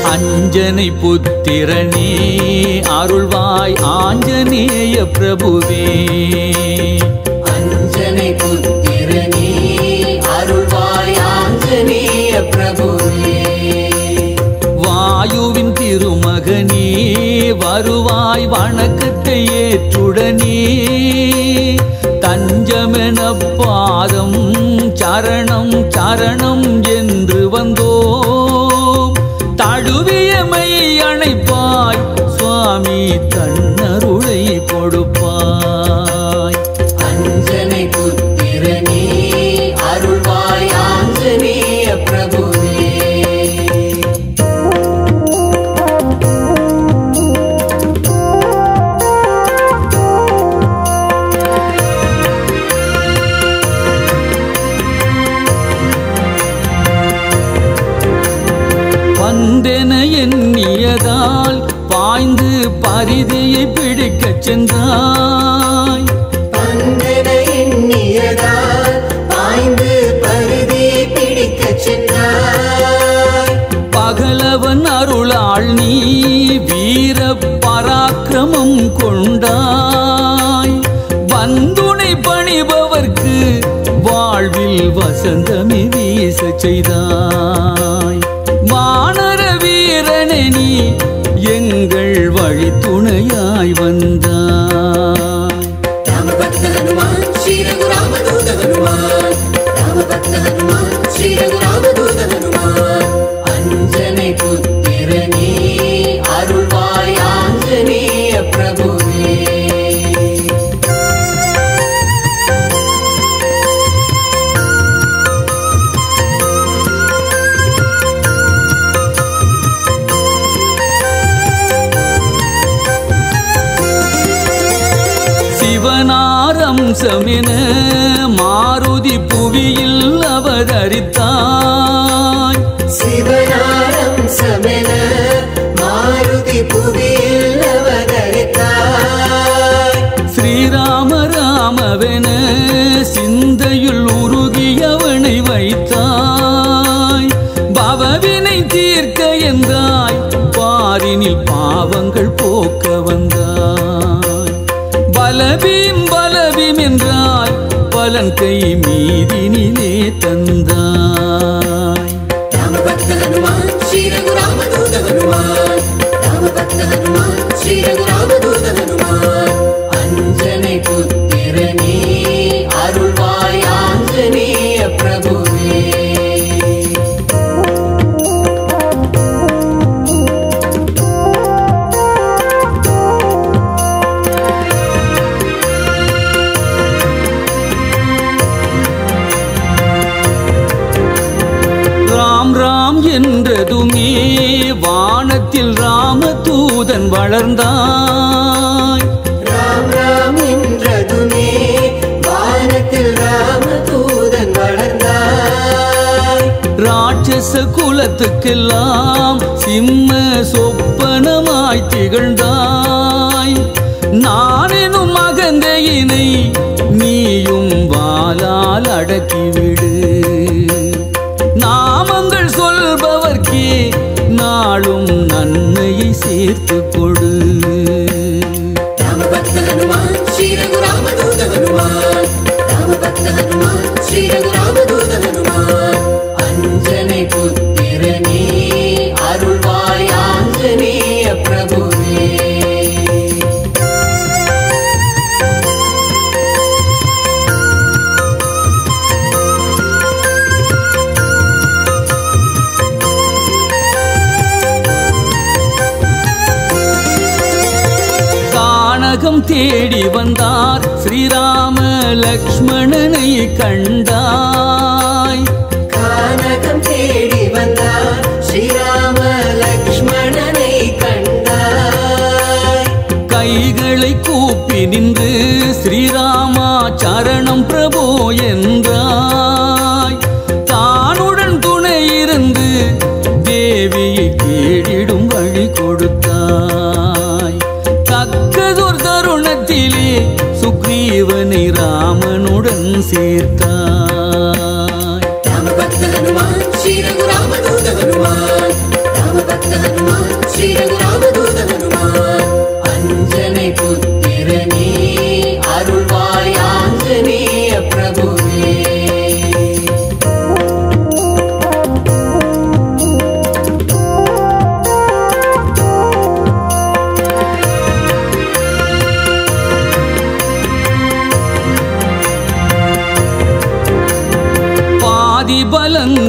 அஞ்சனை புத்திரனே அருள்வாய் ஆஞ்சநேய பிரபுவே அஞ்சனை புத்திரனே அருள்வாய் ஆஞ்சநேய பிரபுவே வாயுவின் திருமகனே வருவாய் வணக்கத்தை ஏற்றுடனே தஞ்சமென பாதம் சரணம் சரணம் என்று வந்தோம் தழுவியமை அணைப்பாய் சுவாமி தன்னருளை கொடுப்பாய் அஞ்சனை புத்திரனே அருள்வாய் ஆஞ்சநேய பிரபுவே வந்தென எண்ணியதால் பாய்ந்து பரிதியை பிடிக்கச் சென்றாய் பந்தன எண்ணியதால் பாய்ந்து பருதியை பிடிக்கச் சென்றாய் பகலவன் அருளாள் நீ வீர பராக்கிரமம் கொண்டாய் வந்துனை பணிபவர்க்கு வாழ்வில் வசந்தமே வீச செய்தாய் வானர வீரனே நீ எங்கள் வழி துணையாய் வந்தாய் ராமபக்த ஹனுமான் ஸ்ரீ ரகுராமதூத ஹனுமான் ராமபக்த ஹனுமான் ஸ்ரீ ரகுராமதூத ஹனுமான் அஞ்சனை புத்திரனே அருள்வாய் ஆஞ்சநேய பிரபுவே சிவனாரம்சமென மாருதி புவியில் அவதரித்தாய் சிவனாரம் சமென மாருதி புவியில் அவதரித்தாய் ஸ்ரீராம ராமவென சிந்தையுள் உருகியவனை வைத்தாய் பவவினை தீர்க்க என்றாய் பாரினில் பாவங்கள் போக்க வந்தாய் பலபீம் பலபீம் என்றாய் பலன் கை மீதினிலே தந்தாய் ராமபக்த ஹனுமான் ஸ்ரீ ரகுராமதூத ஹனுமான் ராமபக்த ஹனுமான் ஸ்ரீ ரகுராமதூத ஹனுமான் அஞ்சனை புத்திரனே அருள்வாய் ஆஞ்சநேய பிரபுவே ராம் ராம் என்றதுமே வானத்தில் ராமதூதன் வளர்ந்தாய் ராம் ராம் என்றதுமே வானத்தில் ராமதூதன் வளர்ந்தாய் ராட்சச குலத்துக்கெல்லாம் சிம்ம சொப்பனமாய் திகழ்ந்தாய் நானெனும் மகந்தையினை நீயும் வாளால் அடக்கிவிடு நாமங்கள் சொல்பவர்க்கே நாளும் நன்மையை சேர்த்து கொடு ராமபக்த ஹனுமான் ஸ்ரீ ரகுராமதூத ஹனுமான் ராமபக்த ஹனுமான் ஸ்ரீ ரகுராமதூத ஹனுமான் அஞ்சனை புத்திரனே அருள்வாய் ஆஞ்சநேய பிரபுவே கானகம் தேடி வந்தார் ஸ்ரீராம லக்ஷ்மணனை கண்டாய் கானகம் தேடி வந்தார் ஸ்ரீராம லக்ஷ்மணனை கண்டாய் கைகளை கூப்பி நின்று ஸ்ரீராமா சரணம் பிரபோ என்றாய் தானுடன் துணை இருந்து தேவியை கேடிடும் வழி கொடுத்தாய் தக்கதொரு தருணத்திலே சுக்ரீவனை ராமனுடன் சேர்த்தாய் ராமபக்த ஹனுமான் ஸ்ரீ ரகுராமதூத ஹனுமான் ராமபக்த ஹனுமான்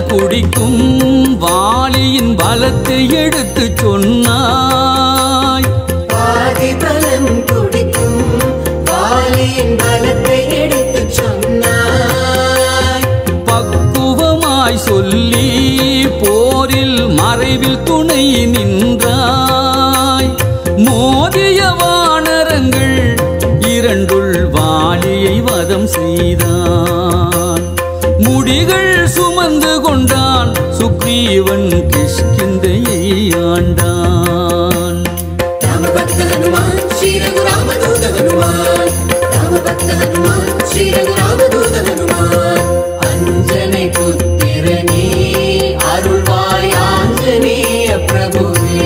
குடிக்கும் வாலியின் பலத்தை எடுத்து சொன்னாய் பாதி பலம் குடிக்கும் வாலியின் பலத்தை எடுத்துச் சொன்னாய் பக்குவமாய் சொல்லி போரில் மறைவில் துணை நின்றாய் மோதிய வானரங்கள் இரண்டுள் வாலியை வதம் செய்தான் முடிகள் சுமந்து கொண்டான் சுக்ரீவன் கிஷ்கிந்தையை ஆண்டான் ராமபக்த ஹனுமான் ஸ்ரீ ரகுராமதூத ஹனுமான் ராமபக்த ஹனுமான் ஸ்ரீ ரகுராமதூத ஹனுமான் அஞ்சனை புத்திரனே அருள்வாய் ஆஞ்சநேய பிரபுவே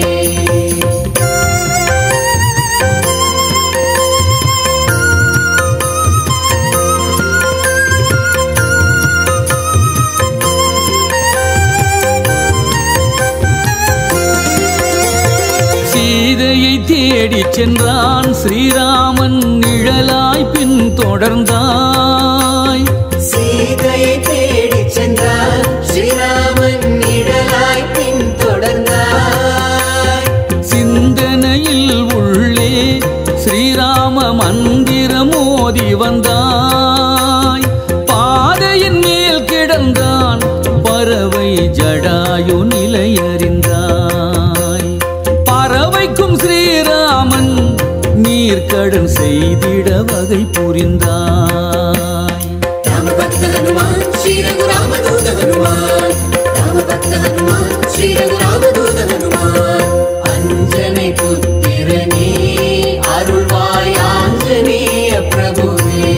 சீதையை தேடிச் சென்றான் ஸ்ரீராமன் நிழலாய் பின் தொடர்ந்தாய் சீதையை தேடிச் சென்றார் ஸ்ரீராமன் நிழலாய் பின் தொடர்ந்தாய் சிந்தனையில் உள்ளே ஸ்ரீராம மந்திரம் மோதி வந்தாய் பாதையின் மேல் கிடந்தான் பறவை ஜடாயு நிலை அறிந்தாய் பறவைக்கும் ஸ்ரீராமன் நீர்க்கடன் செய்திட வகை புரிந்தாய் ராமபக்த ஹனுமான் ஸ்ரீ ரகுராமதூத ஹனுமான் ராமபக்த ஹனுமான் ஸ்ரீ ரகுராமதூத ஹனுமான் அஞ்சனை புத்திரனே அருள்வாய் ஆஞ்சநேய பிரபுவே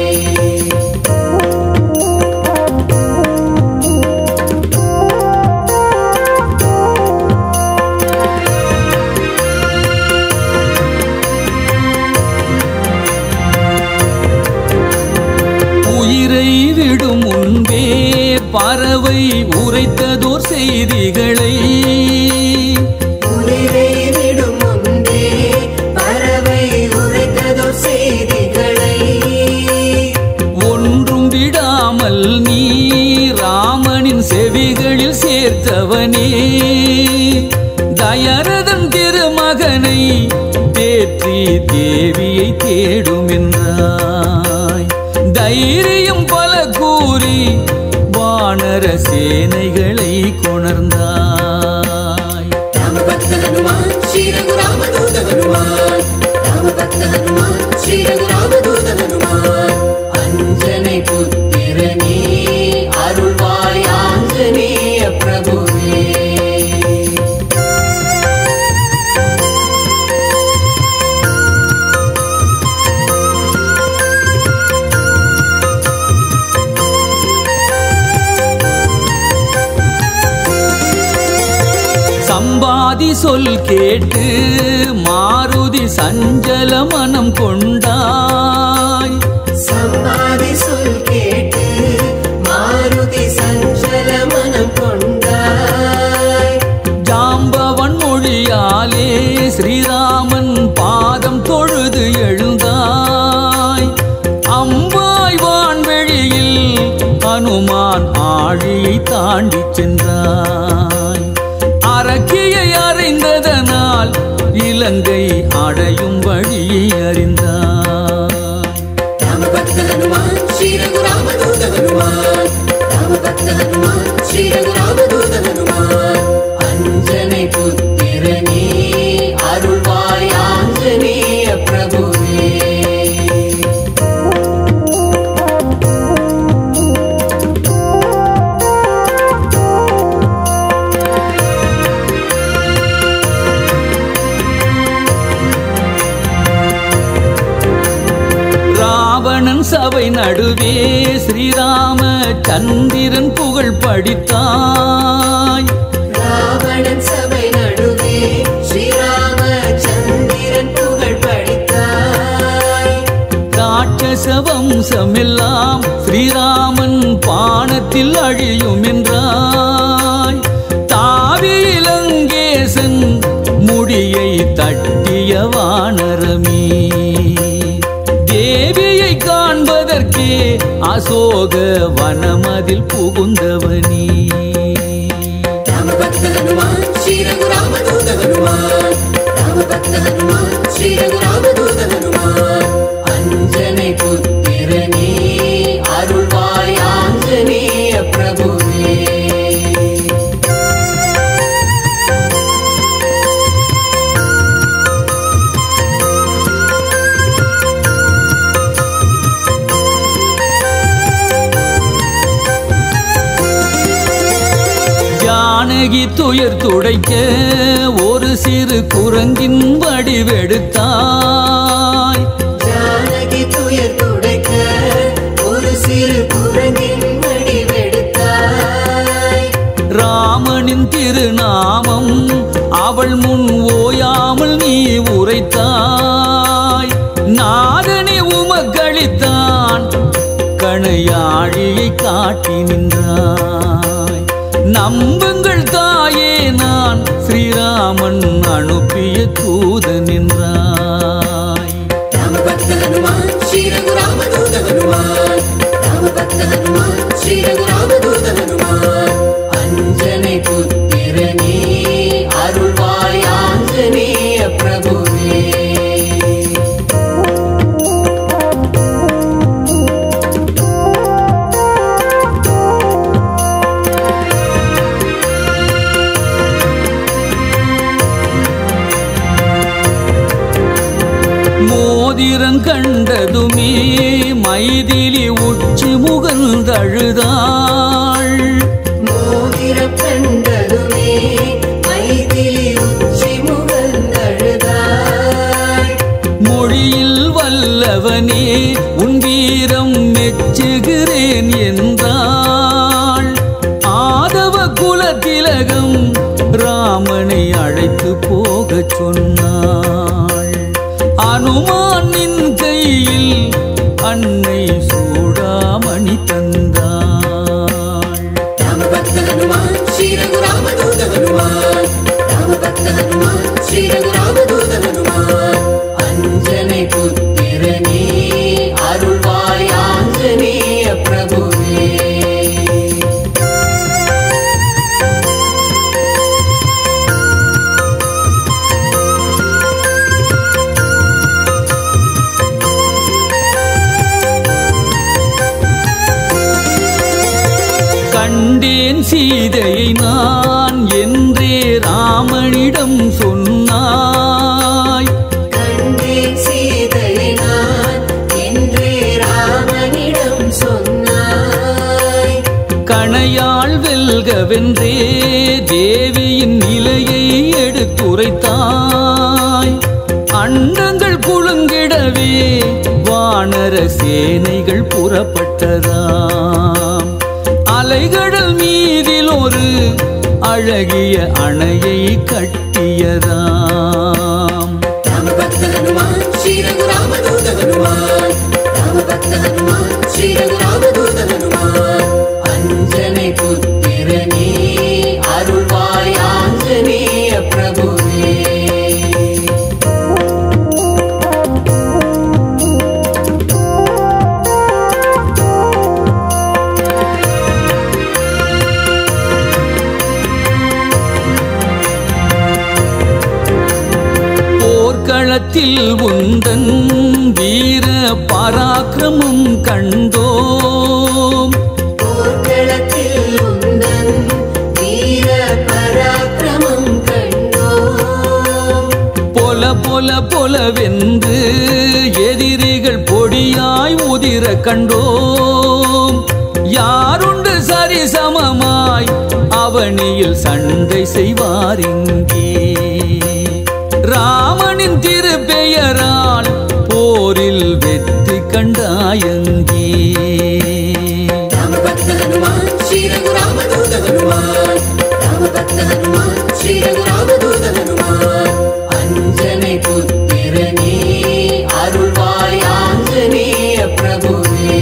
உயிரை விடும் முன்பே பறவை உரைத்ததோர் செய்திகளை உயிரை விடும் முன்பே பறவை உரைத்ததோ செய்திகளை ஒன்றும் விடாமல் நீ ராமனின் செவிகளில் சேர்த்தவனே தயரதன் திருமகனை தேற்றி தேவியை தேடும் என்றாய் தைரியம் பல கூறி வானர சேனைகளை கொணர்ந்தாய் ராமபக்த ஹனுமான் ஸ்ரீ ரகுராமதூத ஹனுமான் ராமபக்த ஹனுமான் ஸ்ரீ ரகுராமதூத ஹனுமான் அஞ்சனை புத்திரனே அருள்வாய் ஆஞ்சநேய பிரபுவே சம்பாதி சொல் கேட்டு மாருதி சஞ்சல மனம் கொண்டாய் சம்பாதி சொல் கேட்டு மாருதி சஞ்சல மனம் கொண்டாய் ஜாம்பவன் மொழியாலே ஸ்ரீராமன் பாதம் தொழுது எழுந்தாய் அம்பாய் வான்வெளியில் அனுமான் ஆழியை தாண்டி சென்றாய் அரக்கியை அறைந்ததனால் இலங்கை அடையும் வழியை அறிந்தாய் ராமபக்த ஹனுமான் ஸ்ரீ ரகுராமதூத ஹனுமான் ராமபக்த ஹனுமான் ஸ்ரீ ரகுராமதூத ஹனுமான் அஞ்சனை புத்திரனே அருள்வாய் ஆஞ்சநேய பிரபுவே ராவணன் சபை நடுவே ஸ்ரீராம சந்திரன் புகழ் படித்தாய் ராவணன் சபை நடுவே ஸ்ரீராம சந்திரன் புகழ் படித்தாய் ராட்சச வம்சமெல்லாம் ஸ்ரீராமன் பானத்தில் அழியும் என்றாய் தாவி இலங்கேசன் முடியை தட்டிய வானரமே தேவியை காண்பதற்கே அசோக வனமதில் புகுந்தவனே ராமபக்த ஹனுமான் ஸ்ரீ ரகுராமதூத ஹனுமான் ராமபக்த ஹனுமான் ஸ்ரீ ரகுராமதூத ஹனுமான் அஞ்சனை புத்திரனே அருள்வாய் ஆஞ்சநேய பிரபுவே ஜானகி துயர் துடைக்க ஒரு சிறு குரங்கின் வடிவெடுத்தாய் ஜானகி துயர் துடைக்க ஒரு சிறு குரங்கின் வடிவெடுத்தாய் ராமனின் திருநாமம் அவள் முன் ஓயாமல் நீ உரைத்தாய் நாதனே உமக்களித்தான் கணையாழியை காட்டி நின்றாய் நம்புங்கள் தாயே நான் ஸ்ரீராமன் அனுப்பிய தூதன் நின்றாய் ராமபக்த ஹனுமான் ஸ்ரீ ரகுராமதூத ஹனுமான் ராமபக்த ஹனுமான் ஸ்ரீ ரகுராமதூத ஹனுமான் அஞ்சனை புத்திரனே அருள்வாய் ஆஞ்சநேய பிரபுவே மோதிரம் கண்டதுமே மைதிலி உச்சி முகந்தழுதாள் மோதிரம் கண்டதுமே மைதிலி உச்சி முகந்தழுதாள் மொழியில் வல்லவனே உன் வீரம் மெச்சுகிறேன் என்றாள் ஆதவ குலத்திலகம் ராமனை அழைத்து போகச் சொன்னாள் அனுமானின் கையில் அன்னை சூடாமணி தந்தாள் ராமபக்த ஹனுமான் ஸ்ரீ ரகுராமதூத ஹனுமான் ராமபக்த ஹனுமான் ஸ்ரீ ரகுராமதூத ஹனுமான் அஞ்சனை புத்திரனே அருள்வாய் ஆஞ்சநேய பிரபுவே கண்டேன் சீதையை நான் என்றே ராமனிடம் சொன்னாய் கண்டேன் சீதையை நான் என்றே ராமனிடம் சொன்னாய் கணையாள் வெல்கவென்றே தேவியின் நிலையை எடுத்துரைத்தாய் அண்டங்கள் குலுங்கிடவே வானர சேனைகள் புறப்பட்டதாம் அலைகடல் மீதில் ஒரு அழகிய அணையை கட்டியதாம் ராமபக்த ஹனுமான் ஸ்ரீ ரகுராமதூத ஹனுமான் ராமபக்த ஹனுமான் ஸ்ரீ ரகுராமதூத ஹனுமான் அஞ்சனை புத்திரனே அருள்வாய் ஆஞ்சநேய பிரபுவே போர்க்களத்தில் உந்தன் வீர பராக்கிரமம் கண்டோம் போர்க்களத்தில் உந்தன் வீர பராக்கிரமம் கண்டோம் பொல பொல பொலவென்று எதிரிகள் பொடியாய் உதிர கண்டோம் யாருண்டு சரிசமமாய் அவனியில் சண்டை செய்வார் இங்கே ராமனின் திருப்பெயரால் போரில் வெற்றி கண்டாயங்கே ராமபக்த ஹனுமான் ஸ்ரீ ரகுராமதூத ஹனுமான் ராமபக்த ஹனுமான் ஸ்ரீ ரகுராமதூத ஹனுமான் அஞ்சனை புத்திரனே அருள்வாய் ஆஞ்சநேய பிரபுவே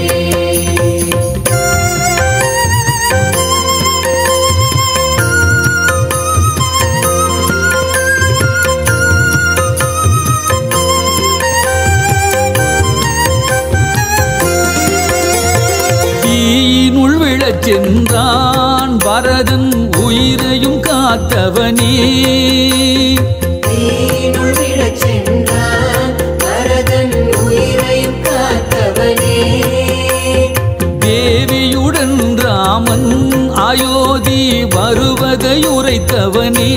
வல்லவனே தீயினுள் விழச் சென்றான் பரதன் உயிரையும் காத்தவனே தேவியுடன் ராமன் அயோத்தி வருவதை உரைத்தவனே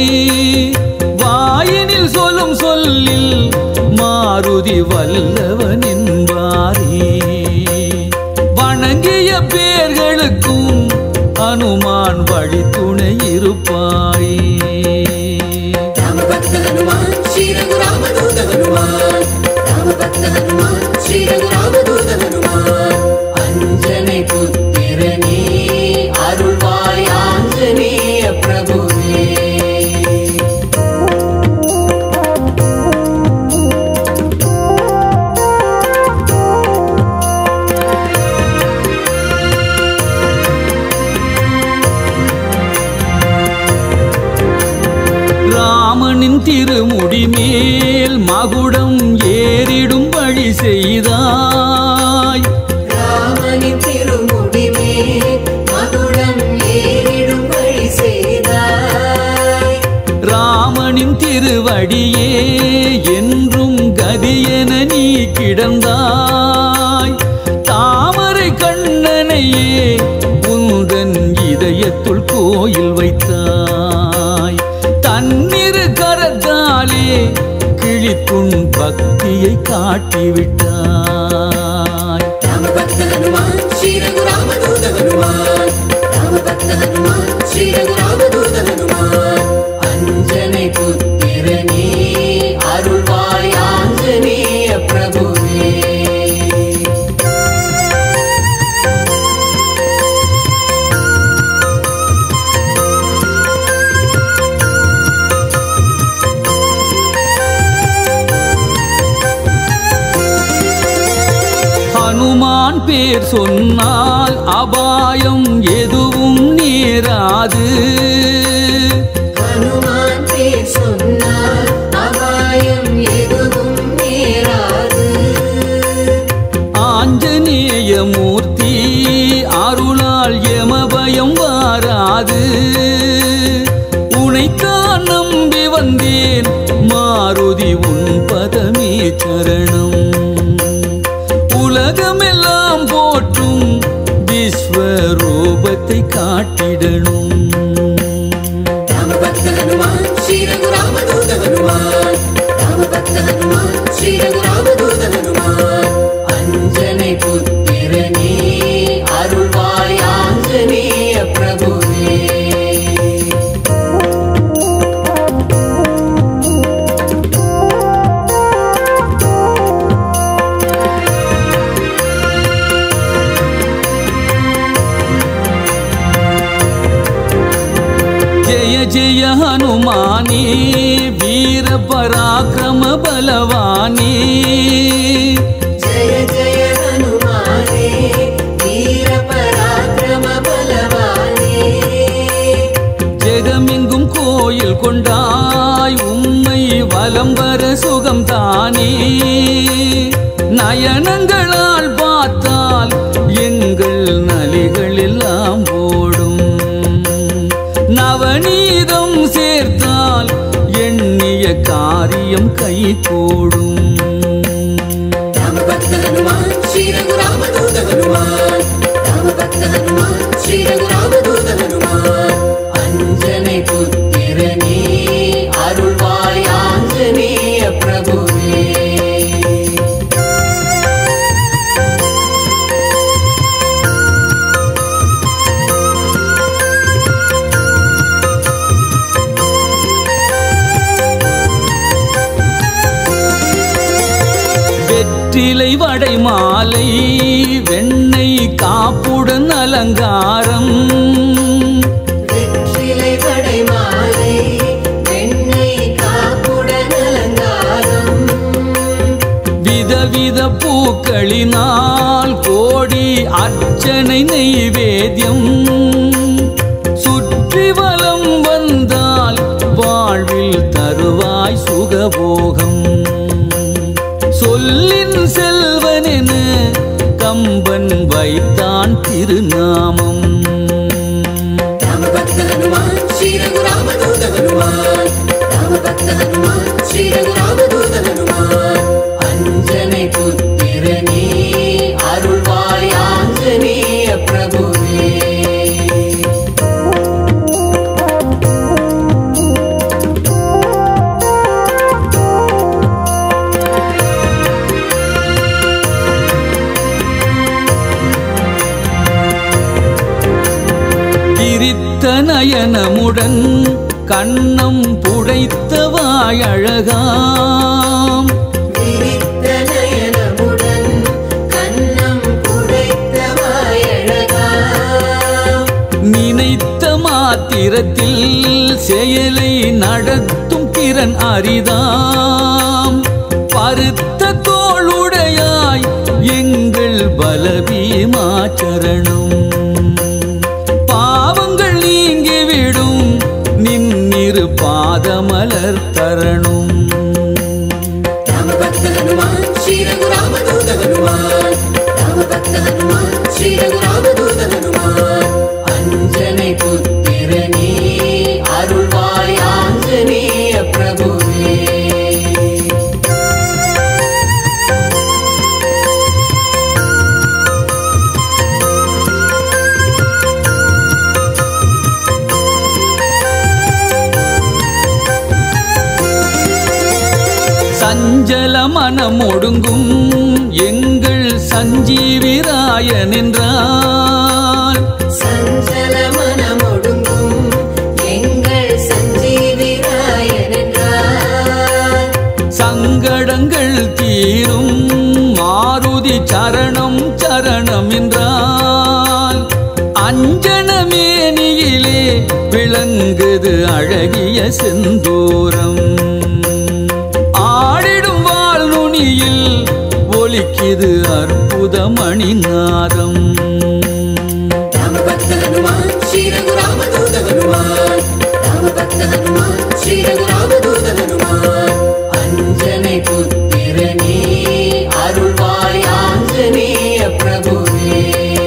வாயினில் சொல்லும் சொல்லில் மாருதி வல்லவன் என்பாரே வணங்கிய பேர்களுக்கும் அனுமான் வழி துணை இருப்பாயே ராமபக்த ஹனுமான் ஸ்ரீரகு ராமதூத ஹனுமான் ராமபக்த ஹனுமான் ஸ்ரீரகு ராமதூத ஹனுமான் அஞ்சனை புத்திரனே அருள்வாய் ஆஞ்சநேய பிரபுவே ராமனின் திருமுடி மேல் மகுடம் ஏறிடும் வழி செய்தாய் ராமனின் திருமுடி மேல் மகுடம் ஏறிடும் வழி செய்தாய் ராமனின் திருவடியே என்றும் கதியென நீ கிடந்தாய் தாமரை கண்ணனையே உந்தன் இதயத்துள் கோயில் வைத்தாய் தன்னிரு கரத்தாலே கிழித்துன் பக்தியை காட்டிவிட்டாய் ராமபக்த ஹனுமான் ஸ்ரீரகு ராமதூத ஹனுமான் ராமபக்த ஹனுமான் ஸ்ரீரகு ராமதூத ஹனுமான் அஞ்சனை புத்திரனே அருள்வாய் ஆஞ்சநேய பிரபுவே ஹனுமான் பேர் சொன்னால் அபாயம் எதுவும் நேராது ஹனுமான் பேர் சொன்னால் அபாயம் எதுவும் நேராது ஆஞ்சநேய மூர்த்தி அருளால் எமபயம் வாராது உனைத்தான் நம்பி வந்தேன் மாருதி உன் பதமே சரணம் உலகமெல்லாம் போற்றும் விஸ்வரூபத்தை காட்டிடணும் ராமபக்த ஹனுமான் ஸ்ரீரகு ராமதூத ஹனுமான் ராமபக்த ஹனுமான் ஸ்ரீரகு ராமதூத ஹனுமான் அஞ்சனை புத்திரனே அருள்வாய் ஆஞ்சநேய பிரபுவே ஜெய ஜெய ஹனுமானே வீர பராக்கிரம பலவானே ஜய ஜய ஹனுமானே வீர பராக்கிரம பலவானே ஜெகமெங்கும் கோயில் கொண்டாய் உம்மை வலம் வர சுகம் தானே நயனங்களால் பார்த்தால் எங்கள் நலிகள் எல்லாம் ஓடும் நவநீதம் சேர்த்தால் எண்ணிய காரியம் கை கூடும் ராமபக்த ஹனுமான் ஸ்ரீரகு ராமதூத ஹனுமான் ராமபக்த ஹனுமான் ஸ்ரீரகு ராமதூத ஹனுமான் அஞ்சனை புத்திரனே அருள்வாய் ஆஞ்சநேய பிரபுவே வெற்றிலை வடை மாலை வெண்ணெய் காப்புடன் அலங்காரம் வெற்றிலை வடை மாலை வெண்ணெய் காப்புடன் அலங்காரம் விதவித பூக்களினால் கோடி அர்ச்சனை நெய்வேத்தியம் சுற்றி வலம் வந்தால் வாழ்வில் தருவாய் சுகபோகம் சொல்லின் செல்வனென கம்பன் வைத்தான் திருநாமம் ராமபக்த ஹனுமான் ஸ்ரீ ரகுராமதூத ஹனுமான் ராமபக்த ஹனுமான் ஸ்ரீ ரகுராமதூத ஹனுமான் அஞ்சனை புத்திரனே அருள்வாய் ஆஞ்சநேய பிரபுவே திரித்த நயனமுடன் கண்ணம் புடைத்த வாயழகாம் விரித்த நயனமுடன் கண்ணம் புடைத்த வாயழகா நினைத்த மாத்திரத்தில் செயலை நடத்தும் திறன் அரிதாம் பருத்த தோளுடையாய் எங்கள் பலபீமாச்சரணம் பாவங்கள் நீங்கிவிடும் நின்னிரு பாதமலர் தரணும் ராமபக்த ஹனுமான் ஸ்ரீ ரகுராமதூத ஹனுமான் ராமபக்த ஹனுமான் ஸ்ரீ ரகுராமதூத ஹனுமான் அஞ்சனை புத்திரனே அருள்வாய் ஆஞ்சநேய பிரபுவே சஞ்சல மனம் ஒடுங்கும் எங்கள் சஞ்சீவிராயன் என்றால் சஞ்சல மனமொடுங்கும் எங்கள் சஞ்சீவிராயன் என்றார் சங்கடங்கள் தீரும் மாருதி சரணம் சரணம் என்றால் அஞ்சனமேனியிலே விளங்குது அழகிய செந்தூரம் ஆடிடும் வால் நுனியில் ஒலிக்குது அற்புத மணிநாதம் ராமபக்த ஹனுமான் ஸ்ரீ ரகுராமதூத ஹனுமான் ராமபக்த ஹனுமான் ஸ்ரீ ரகுராமதூத ஹனுமான் அஞ்சனை புத்திரனே அருள்வாய் ஆஞ்சநேய பிரபுவே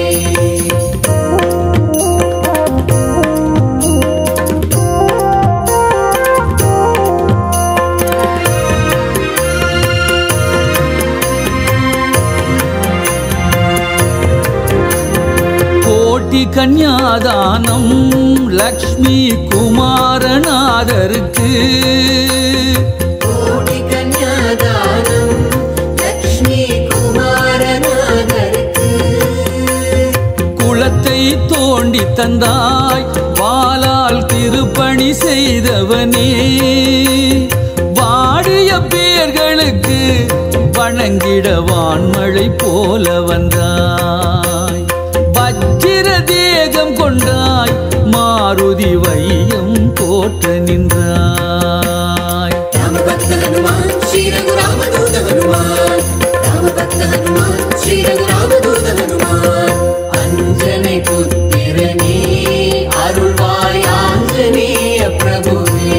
கோட்டி கன்யாதானம் லக்ஷ்மி குமாரநாதருக்கு கோடி கன்யாதானம் லக்ஷ்மி குமாரநாதருக்கு குளத்தை தோண்டி தந்தாய் வாளால் திருப்பணி செய்தவனே வாடிய பேர்களுக்கு வணங்கிட வான்மழை போல வந்தாய் வஜ்ர தேகம் கொண்டாய் மாருதி வையம் போற்ற நின்றாய் ராமபக்த ஹனுமான் ஸ்ரீ ரகுராமதூத ஹனுமான் ராமபக்த ஹனுமான் ஸ்ரீ ரகுராமதூத ஹனுமான் அஞ்சனை புத்திரனே அருள்வாய் ஆஞ்சநேய பிரபுவே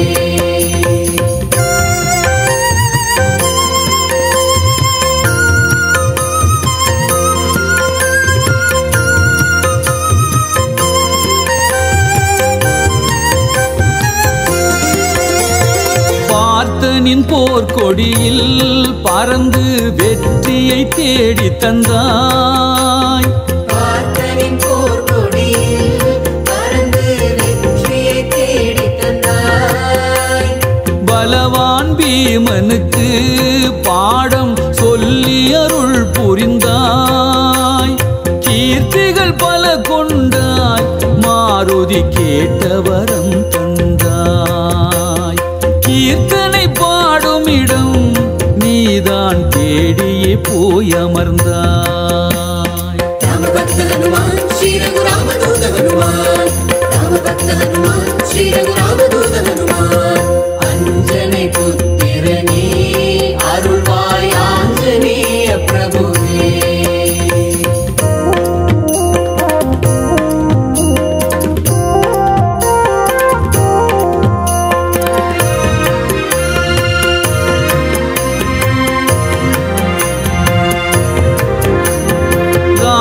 பார்த்தனின் போர்க்கொடியில் பறந்து வெற்றியை தேடி தந்தாய் பார்த்தனின் போர்க்கொடியில் பறந்து வெற்றியை தேடித் தந்தாய். பலவான் பீமனுக்கு பாடம் சொல்லி அருள் புரிந்தாய் கீர்த்திகள் பல கொண்டாய் மாருதி கேட்ட வரம் தந்தாய் கீர்த்தனை பாடும் இடம் நீதான் தேடியே போய் அமர்ந்தாய் ராமபக்த ஹனுமான் ஸ்ரீ ரகுராமதூத ஹனுமான் ராமபக்த ஹனுமான் ஸ்ரீ ரகுராமதூத ஹனுமான் அஞ்சனை புத்திரனே அருள்வாய் ஆஞ்சநேய பிரபுவே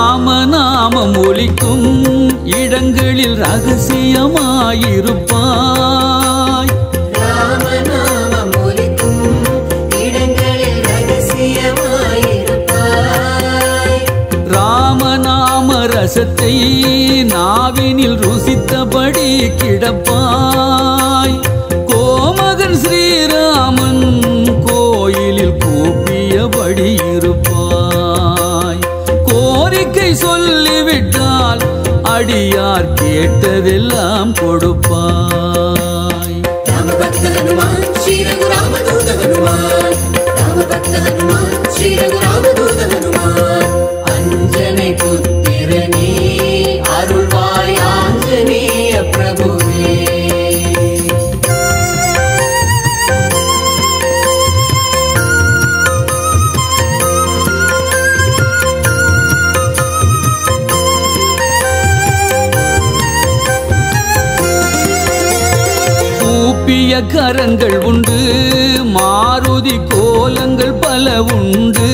ராமநாமம் ஒலிக்கும் இடங்களில் ரகசியமாயிருப்பாய் ரசத்தை நாவினில் ருசித்தபடி கிடப்பாய் கோமகன் ஸ்ரீராமன் கோயிலில் கூப்பியபடி இருப்பாய் கோரிக்கை சொல்லிவிட்டால் அடியார் கேட்டதெல்லாம் கொடுப்பாய் ராமபக்த ஹனுமான் ஸ்ரீ ரகுராமதூத ஹனுமான் ராமபக்த ஹனுமான் ஸ்ரீ ரகுராமதூத ஹனுமான் அஞ்சனை புத்திரனே அருள்வாய் ஆஞ்சநேய பிரபுவே கூப்பிய கரங்கள் உண்டு மாருதி கோலங்கள் பல உண்டு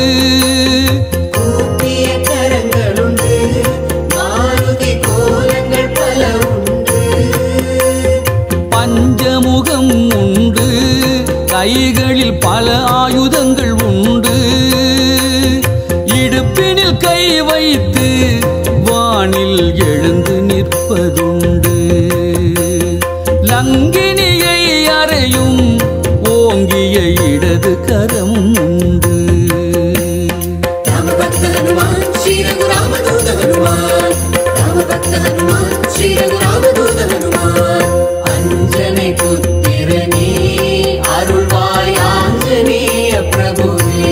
கூப்பிய கரங்களுண்டு மாருதி கோலங்கள் பல உண்டு பஞ்சமுகம் உண்டு கைகளில் பல ஆயுதங்கள் உண்டு இடுப்பினில் கை வைத்து வானில் எழுந்து நிற்பதுண்டு லங்கினியை அறையும் ஓங்கிய இடது கரம் உண்டு ராமபக்த ஹனுமான் ஸ்ரீ ரகுராமதூத ஹனுமான் ராமபக்த ஹனுமான் ஸ்ரீ ரகுராமதூத ஹனுமான் அஞ்சனை புத்திரனே அருள்வாய் ஆஞ்சநேய பிரபுவே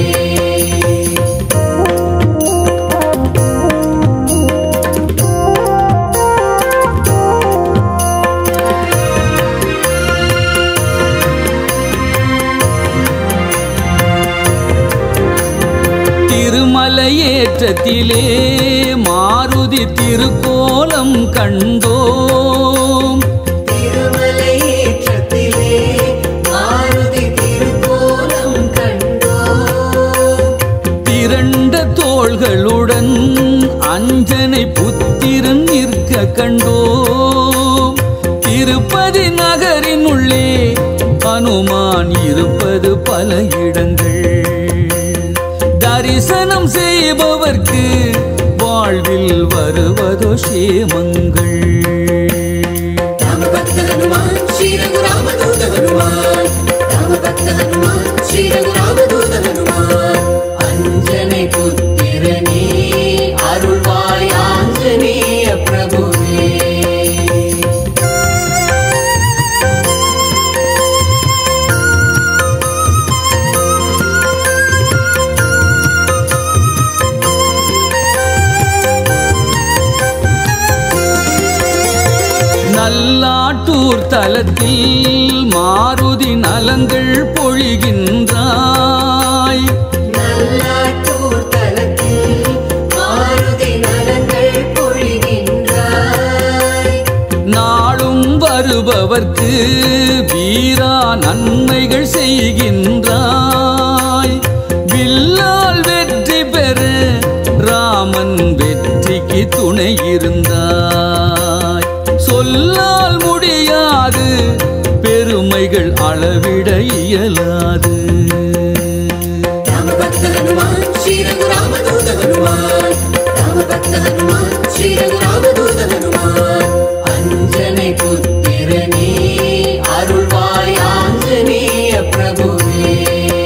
திருமலையேற்றத்திலே மாருதி திருக்கோலம் கண்டோம் திருமலையேற்றத்திலே மாருதி திருக்கோலம் கண்டோம் திரண்ட தோள்களுடன் அஞ்சனை புத்திரன் நிற்க கண்டோம் திருப்பதி நகரின் உள்ளே அனுமான் இருப்பது பல இடங்கள் தரிசனம் செய்பவர்க்கு வாழ்வில் வருவதோ சேமங்கள் ராமபக்த ஹனுமான் ஸ்ரீ ரகுராமதூத ஹனுமான் ராமபக்த ஹனுமான் ஸ்ரீ ரகுராமதூத ஹனுமான் அஞ்சனை புத்திரனே அருள்வாய் ஆஞ்சநேய பிரபுவே நல்லாட்டூர் தலத்தில் மாருதி நலங்கள் பொழிகின்றாய் நல்லாட்டூர் தலத்தில் மாருதி நலங்கள் பொழிகின்றாய் நாளும் வருபவர்க்கு வீரா நன்மைகள் செய்கின்றாய் வில்லால் வெற்றி பெற ராமன் வெற்றிக்கு துணை இருந்தாய் சொல்லால் முடியாது பெருமைகள் அளவிட இயலாது ராமபக்த ஹனுமான் ஸ்ரீ ரகுராமதூத ஹனுமான் ராமபக்த ஹனுமான் ஸ்ரீ ரகுராமதூத ஹனுமான் அஞ்சனை புத்திரனே அருள்வாய் ஆஞ்சநேய பிரபுவே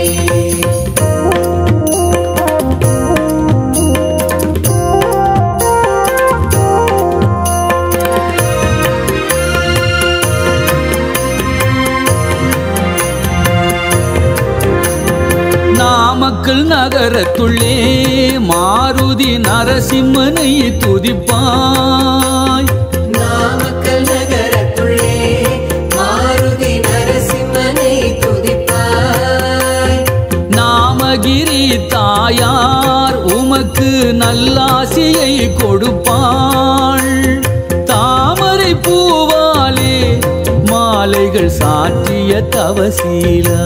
நாமக்கல் நகரத்துள்ளே மாருதி நரசிம்மனை துதிப்பாய் நாமக்கல் நகரத்துள்ளே மாருதி நரசிம்மனை துதிப்பாய் நாமகிரி தாயார் உமக்கு நல்லாசியை கொடுப்பாள் தாமரை பூவாலே மாலைகள் சாற்றிய தவசீலா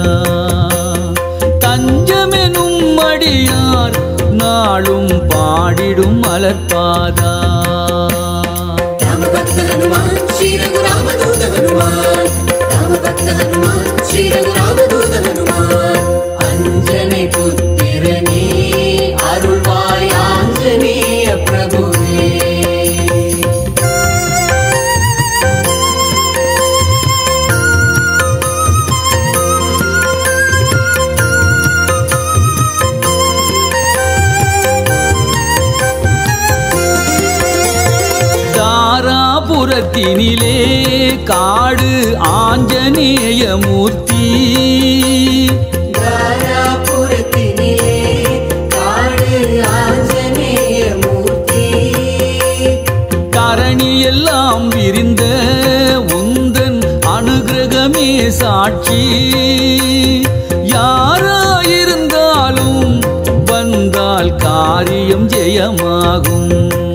தஞ்சமெனும் அடியார் நாளும் பாடிடும் மலர்பாதா ராமபக்த ஹனுமான் ஸ்ரீ ரகுராமதூத ஹனுமான் ராமபக்த ஹனுமான் ஸ்ரீ ரகுராமதூத ஹனுமான் அஞ்சனை புத்திரனே அருள்வாய் ஆஞ்சநேய பிரபுவே தாராபுரத்தினிலே காடு ஆஞ்சநேய மூர்த்தி தாராபுரத்தினிலே காடு ஆஞ்சநேய மூர்த்தி தரணி எல்லாம் விரிந்த உந்தன் அனுகிரகமே சாட்சி யாராயிருந்தாலும் வந்தால் காரியம் ஜெயமாகும்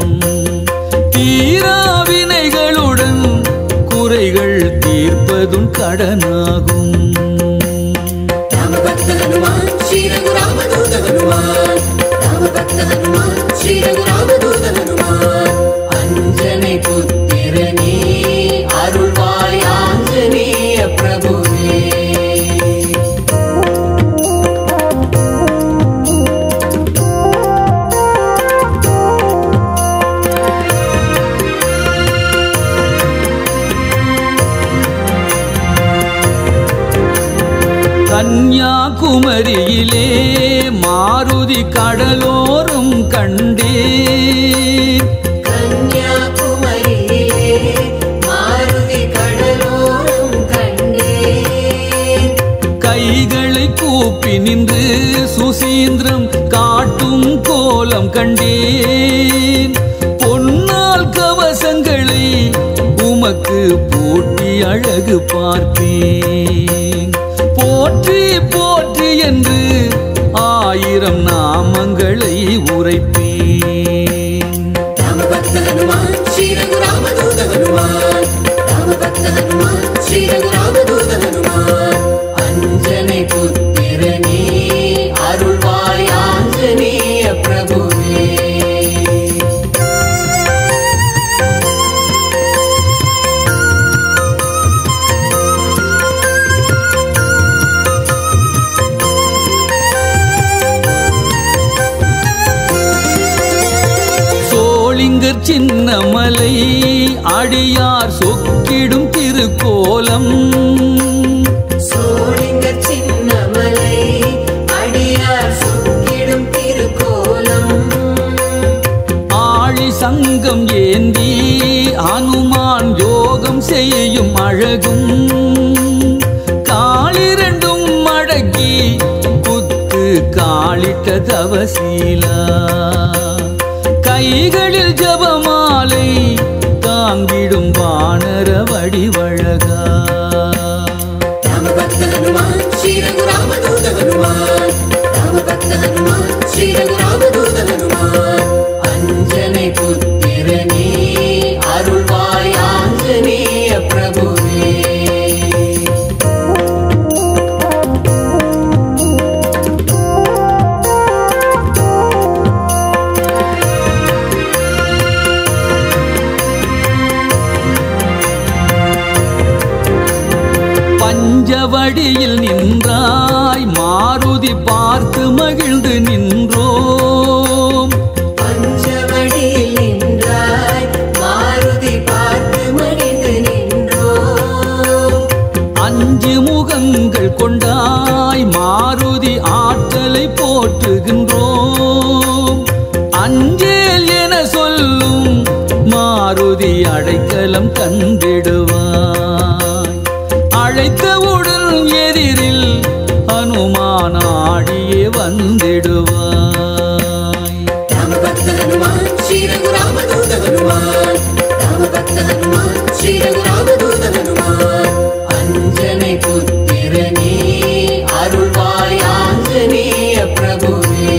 தீராவினைகளுடன் குறைகள் தீர்ப்பதும் கடனாகும் ராமபக்த ஹனுமான் ஸ்ரீ ரகுராமதூத ஹனுமான் ராமபக்த ஹனுமான் ஸ்ரீ ரகுராமதூத ஹனுமான் அஞ்சனை புத்திரனே அருள்வாய் ஆஞ்சநேய பிரபுவே கன்னியாகுமரியிலே மாருதி கடலோரம் கண்டேன் கன்னியாகுமரியிலே மாருதி கடலோரம் கண்டேன் கைகளை கூப்பி நின்று சுசீந்திரம் காட்டும் கோலம் கண்டேன் பொன்னால் கவசங்களை உமக்கு பூட்டி அழகு பார்ப்பேன் போற்றி போற்றி என்று ஆயிரம் நாமங்களை உரைப்பேன் ராமபக்த ஹனுமான் ஸ்ரீ ரகுராமதூத ஹனுமான் ராமபக்த ஹனுமான் ஸ்ரீ ரகுராமதூத ஹனுமான் அஞ்சனை புத்திரனே அருள்வாய் ஆஞ்சநேய பிரபுவே சோளிங்கர் சின்னமலை அடியார் சொக்கிடும் திருக்கோலம் சோழிங்க சின்னமலை அடியார் சொக்கிடும் திருக்கோலம் ஆழி சங்கம் ஏந்தி அனுமான் யோகம் செய்யும் அழகும் காலிரண்டும் மடக்கி குத்து காளிட்ட தவசீலா கைகளில் ஜபமாலை தாங்கிடும் வானர வடிவழகா ராமபக்த ஹனுமான் ஸ்ரீ ரகுராமதூத ஹனுமான் ராமபக்த ஹனுமான் ஸ்ரீ ரகுராமதூத ஹனுமான் அஞ்சனை புத்திரனே அருள்வாய் ஆஞ்சநேய பிரபுவே பஞ்சவடியில் நின்றாய் மாருதி பார்த்து மகிழ்ந்து நின்றோம் பஞ்சவடியில் நின்றாய் மாருதி பார்த்து மடிந்து நின்றோம் அஞ்சு முகங்கள் கொண்டாய் மாருதி ஆற்றலை போற்றுகின்றோம் அஞ்சேல் என சொல்லும் மாருதி அடைக்கலம் தந்திடுவாய் அழைத்தவுடன் எதிரில் அனுமான் ஆடியே வந்திடுவாய் ராமபக்த ஹனுமான் ஸ்ரீ ரகுராமதூத ஹனுமான் ராமபக்த ஹனுமான் ஸ்ரீ ரகுராமதூத ஹனுமான் அஞ்சனை புத்திரனே அருள்வாய் ஆஞ்சநேய பிரபுவே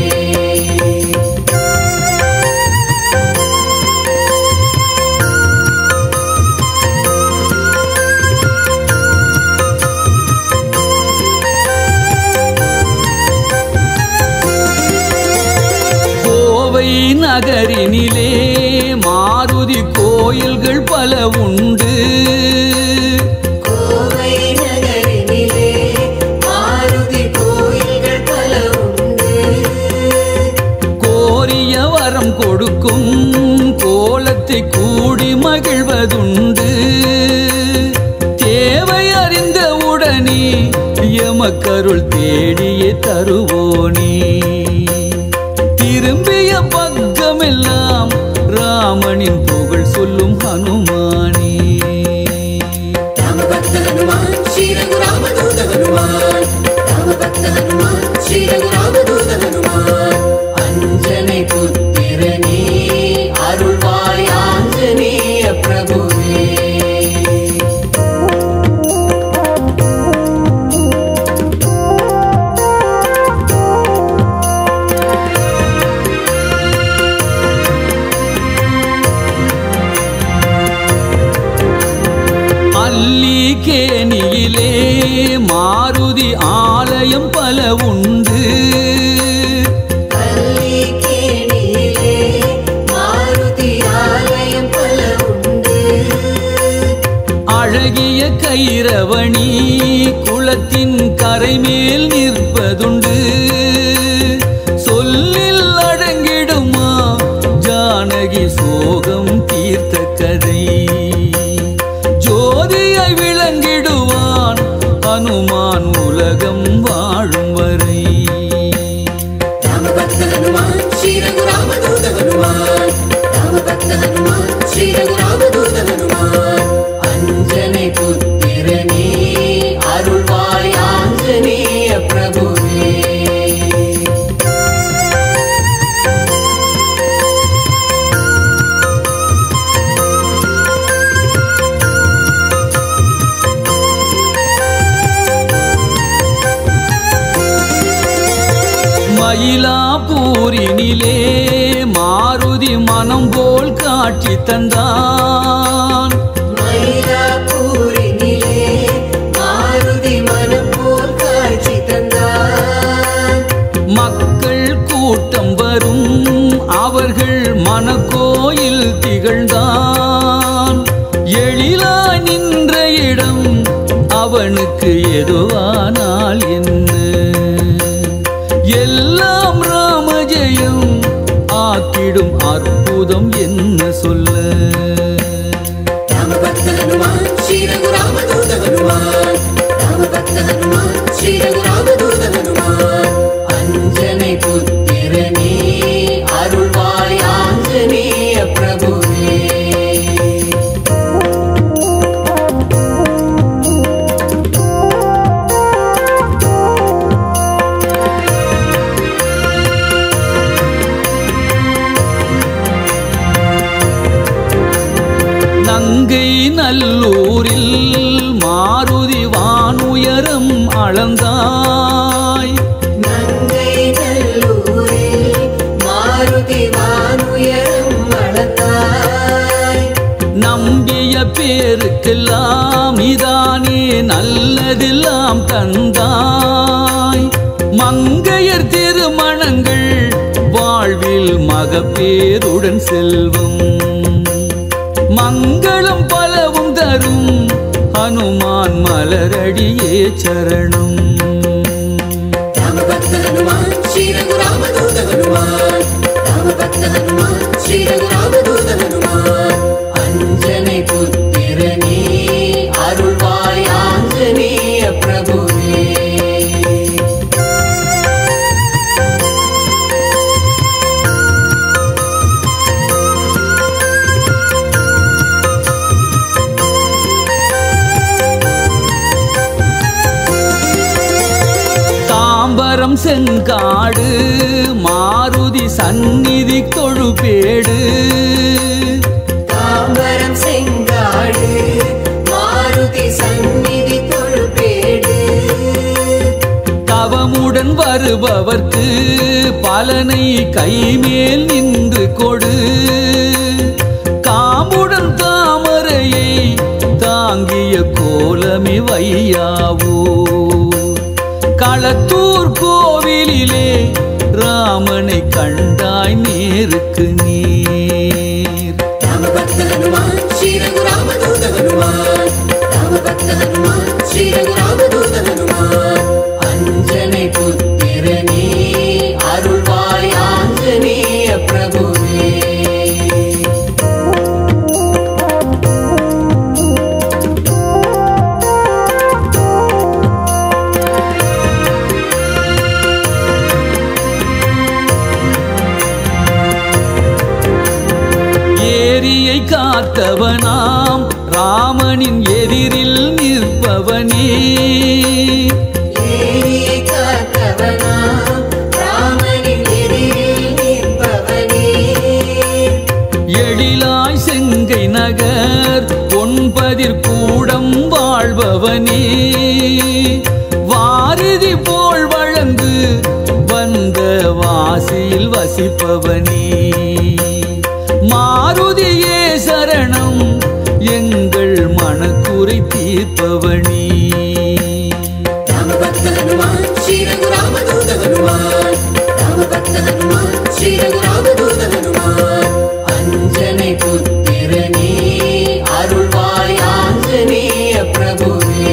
கோவை நகரினிலே மாருதி கோயில்கள் பல உண்டு கோவை நகரினிலே மாருதி கோயில்கள் பல உண்டு கோரிய வரம் கொடுக்கும் கோலத்தை கூடி மகிழ்வதுண்டு தேவை அறிந்த உடனே எமக்கருள் தேடியே தருவோனே திரும்பிய பக்கமெல்லாம் ராமனின் புகழ் சொல்லும் ஹனுமானே ராமபக்த ஹனுமான் ஸ்ரீ ரகுராமதூத ஹனுமான் ராமபக்த ஹனுமான் ஸ்ரீ ரகுராமதூத ஹனுமான் அஞ்சனை புத்திரனே அருள்வாய் ஆஞ்சநேய பிரபுவே அல்லி கேணியிலே மாருதி ஆலயம் பல உண்டு கள்ளி கேணியிலே மாருதி ஆலயம் பல உண்டு அழகிய கைரவணி குளத்தின் கரைமேல் நிற்பதுண்டு சொல்லில் அடங்கிடுமா ஜானகி சோகம் தீர்த்த கதை ஜோதியை விளங்கிடுவான் அனுமான் உலகம் வாழும் வரை ராமபக்த ஹனுமான் ஸ்ரீ ரகுராமதூத ஹனுமான் ராமபக்த ஹனுமான் ஸ்ரீ ரகுராமதூத ஹனுமான் அஞ்சனை புத்திரனே அருள்வாய் ஆஞ்சநேய பிரபுவே மயிலாப்பூரினிலே மாருதி மனம் போல் காட்சி தந்தான் மயிலாப்பூரினிலே மாருதி மனம் போல் காட்சி தந்தார் மக்கள் கூட்டம் வரும் அவர்கள் மனக்கோயில் திகழ்ந்தான் எழிலாய் நின்ற இடம் அவனுக்கு எதுவானால் என்ன எல்லாம் ராமஜெயம் ஆக்கிடும் அற்புதம் என்ன சொல்ல ராமபக்த ஹனுமான் ஸ்ரீ ரகுராமதூத ஹனுமான் ராமபக்த ஹனுமான் ஸ்ரீ ரகுராமதூத ஹனுமான் அஞ்சனை புத்திரனே அருள்வாய் ஆஞ்சநேய பிரபுவே நங்கை நல்லூரில் மாருதி வானுயரம் அளந்தாய் நங்கை நல்லூரில் மாருதி வானுயரம் வளர்த்தாய் நம்பிய பேருக்கெல்லாம் இதானே நல்லதெல்லாம் தந்தாய் மங்கையர் திருமணங்கள் வாழ்வில் மகப்பேருடன் செல்வம் மங்களம் பலவும் தரும் ஹனுமான் மலரடியே சரணம் ராமபக்த ஹனுமான் ஸ்ரீ ரகுராமதூத ஹனுமான் ராமபக்த ஹனுமான் ஸ்ரீ ரகுராமதூத ஹனுமான் அஞ்சனை புத்திரனே அருள்வாய் ஆஞ்சநேய பிரபுவே தாம்பரம் செங்காடு மாருதி சந்நிதி கொழுப்பேடு தாம்பரம் செங்காடு மாருதி சந்நிதி தொழுப்பேடு தவமுடன் வருபவர்க்கு பலனை கைமேல் நின்று கொடு காம்புடன் தாமரையை தாங்கிய கோலமி வையாவோ களத்தூர் கோவிலிலே ராமனை கண்டாய் நேருக்கு நேர் ராமபக்த ஹனுமான் ஸ்ரீ ரகுராமதூத ஹனுமான் ராமபக்த ஹனுமான் ஸ்ரீ ரகுராமதூத ஹனுமான் அஞ்சனை புத்திரனே அருள்வாய் ஆஞ்சநேய பிரபுவே காத்தவனாம் ராமனின் எதிரில் நிற்பவனே ஏரியை காத்தவனாம் ராமனின் எதிரில் நிற்பவனே எழிலாய் செங்கை நகர் ஒன்பதிற் கூடம் வாழ்பவனே வாரிதி போல் வழங்கு வந்த வாசியில் வசிப்பவனே மாருதியே சரணம் எங்கள் மனக்குறை தீர்ப்பவனே ராமபக்த ஹனுமான் ஸ்ரீ ரகுராமதூத ஹனுமான் ராமபக்த ஹனுமான் ஸ்ரீ ரகுராமதூத ஹனுமான் அஞ்சனை புத்திரனே அருள்வாய் ஆஞ்சநேய பிரபுவே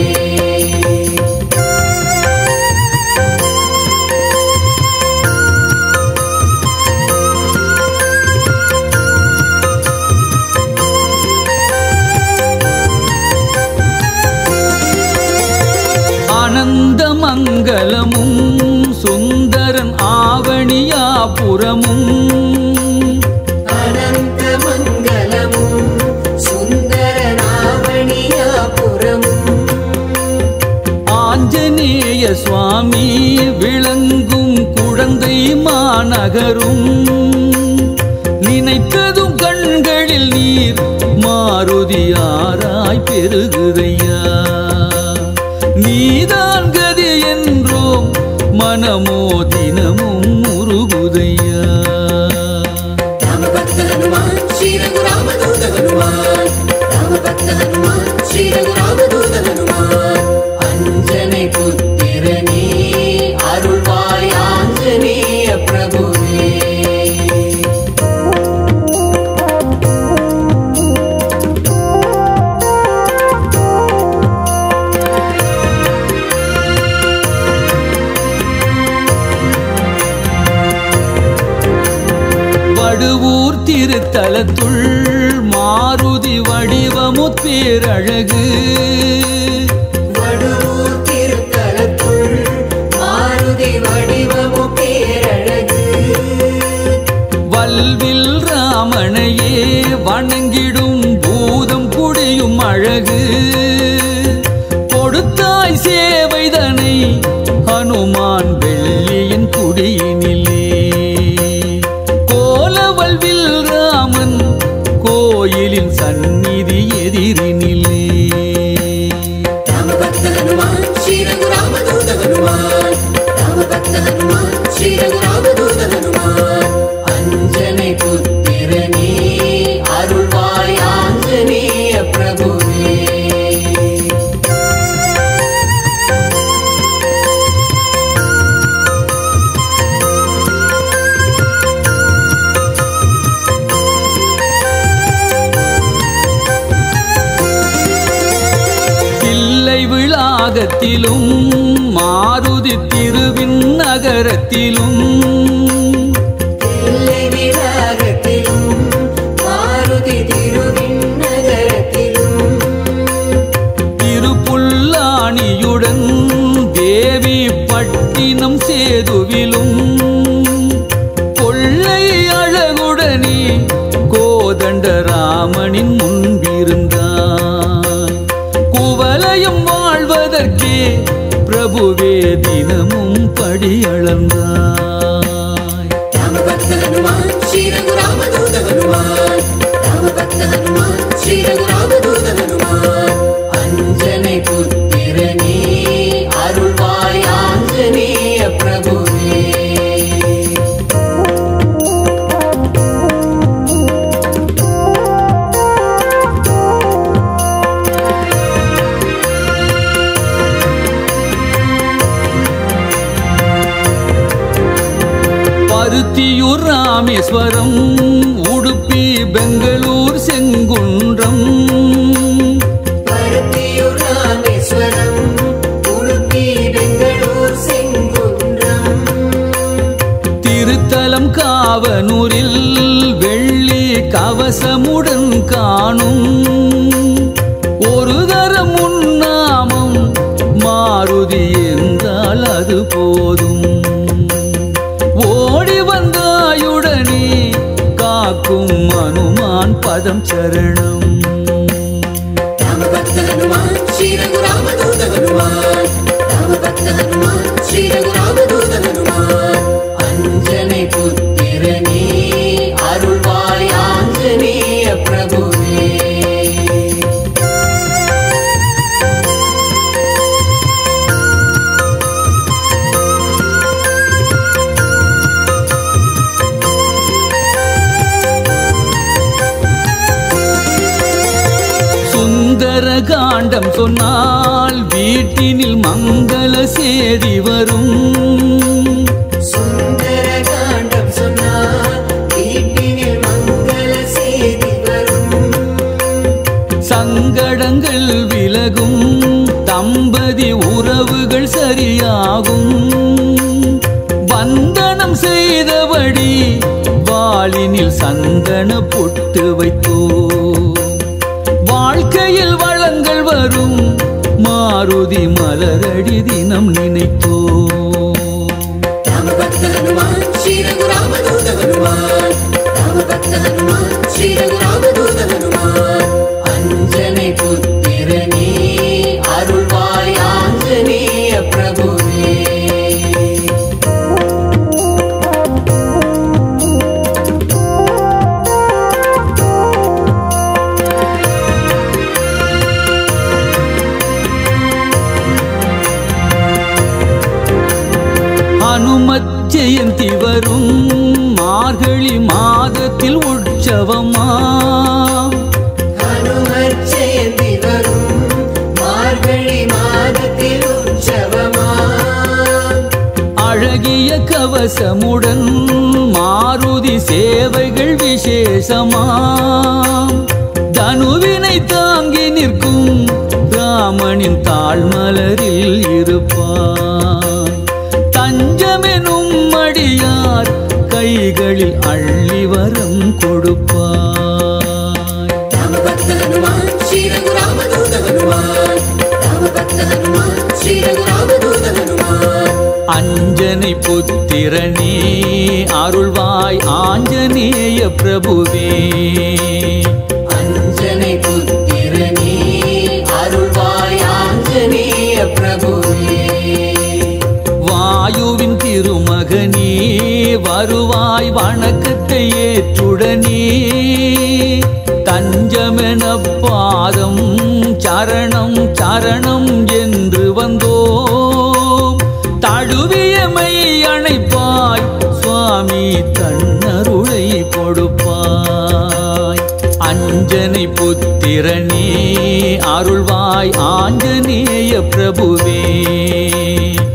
ஆனந்த மங்களமும் சுந்தரன் ஆவணியாபுரமும் அனந்த மங்களமும் சுந்தர நாவணியாபுரமும் ஆஞ்சநேய சுவாமி விளங்கும் குழந்தை மாநகரும் நினைத்ததும் கண்களில் நீர் மாருதியாராய் பெருகுதையா நீதான் கதி என்றோம் மனமோ தினமும் முருகுதையா ராமபக்த ஹனுமான் ஸ்ரீ ரகுராமதூத ஹனுமான் ராமபக்த ஹனுமான் ஸ்ரீ ரகுராமதூத ஹனுமான் அஞ்சனை புத்திரனே அருள்வாய் ஆஞ்சநேய பிரபுவே வடுவூர் திருத்தலத்துள் மாருதி வடிவமு பேரழகு வடுவூர் திருத்தலத்துள் மாருதி வடிவமு பேரழகு வல்வில் ராமனையே வணங்கிடும் பூதம் குடியும் அழகு கொடுத்தாய் சேவைதனை ஹனுமான் வெள்ளியின் குடியினிலே கோலவல்வில் ராமன் கோயிலின் சந்நிதி எதிரினிலே ராமபக்த ஹனுமான் ஸ்ரீ ரகுராமதூத ஹனுமான் ராமபக்த ஹனுமான் ஸ்ரீ ரகுராமதூத ஹனுமான் அஞ்சனை புத்திரனே அருள்வாய் ஆஞ்சநேய பிரபுவே தில்லை விளாகத்திலும் மாருதி திருவின் நகரத்திலும் தில்லை விராகத்திலும் மாருதி திருவின் நகரத்திலும் திருப்புல்லாணியுடன் தேவி பட்டினம் சேதுவிலும் கொள்ளை அழகுடனே கோதண்டராமனின் முன்பிருந்தாய் குவலயம் வாழ்வதற்கே பிரபுவே தினமும் படியளந்தாய் ராமபக்த ஹனுமான் ஸ்ரீ ரகுராமதூத ஹனுமான் ராமபக்த ஹனுமான் ஸ்ரீ ரகுராமதூத ஹனுமான் அஞ்சனை புத்திரனே அருள்வாய் ஆஞ்சநேய பிரபுவே பருத்தியூர் ராமேஸ்வரம் உடுப்பி பெங்களூர் செங்குன்றம் பருத்தியூர் ராமேஸ்வரம் உடுப்பி பெங்களூர் செங்குன்றம் திருத்தலம் காவனூரில் வெள்ளி கவசமுடன் காணும் ஒரு தரம் உன்னாமம் மாருதி என்றால் அது போதும் ஓடி வந்தாயுடனே காக்கும் அனுமான் பத பாதம் சரணம் ராமபக்த ஹனுமான் ஸ்ரீ ரகுராமதூத ஹனுமான் ராமபக்த ஹனுமான் ஸ்ரீ ரகுராமதூத ஹனுமான் அஞ்சனை புத்திரனே அருள்வாய் ஆஞ்சநேய பிரபுவே சுந்தர காண்டம் சொன்னால் வீட்டினில் மங்கள சேதி வரும் சுந்தர காண்டம் சொன்னார் வீட்டினில் மங்கள செய்தி வரும் சங்கடங்கள் விலகும் தம்பதி உறவுகள் சரியாகும் வந்தனம் செய்தபடி வாளினில் சந்தன பொட்டு வைத்தோ வாழ்க்கையில் வளங்கள் வரும் மாருதி மலரடி தினம் நினைத்தோ ராமபக்த ஹனுமான் ஸ்ரீ ரகுராமதூத ஹனுமான் ராமபக்த ஹனுமான் ஸ்ரீ ரகுராமதூத ஹனுமான் அஞ்சனை புத்திரனே அருள்வாய் ஆஞ்சநேய பிரபுவே அனுமத் ஜெயந்தி வரும் மார்கழி மாதத்தில் உற்சவமா ஹனுமர் ஜெயந்தி வரும் மார்கழி மாதத்தில் உற்சவமா அழகிய கவசமுடன் மாருதி சேவைகள் விசேஷமா தனுவினை தாங்கி நிற்கும் ராமனின் தாழ்மலரில் இருப்பார் தஞ்சமெனும் அடியார் கைகளில் அள்ளி வரம் கொடுப்பார் ராமபக்த ஹனுமான் ஸ்ரீ ரகுராமதூத ஹனுமான் ராமபக்த ஹனுமான் ஸ்ரீ ரகுராமதூத ஹனுமான் அஞ்சனை புத்திரனே அருள்வாய் ஆஞ்சநேய பிரபுவே அஞ்சனை புத்திரனே அருள்வாய் ஆஞ்சநேய பிரபுவே வாயுவின் திருமகனே வருவாய் வணக்கத்தை ஏற்றுடனே தஞ்சமென பாதம் சரணம் சரணம் என்று வந்தோம் தழுவியமை அணைப்பாய் சுவாமி தன்னருளை கொடுப்பாய் அஞ்சனை புத்திரனே அருள்வாய் ஆஞ்சநேய பிரபுவே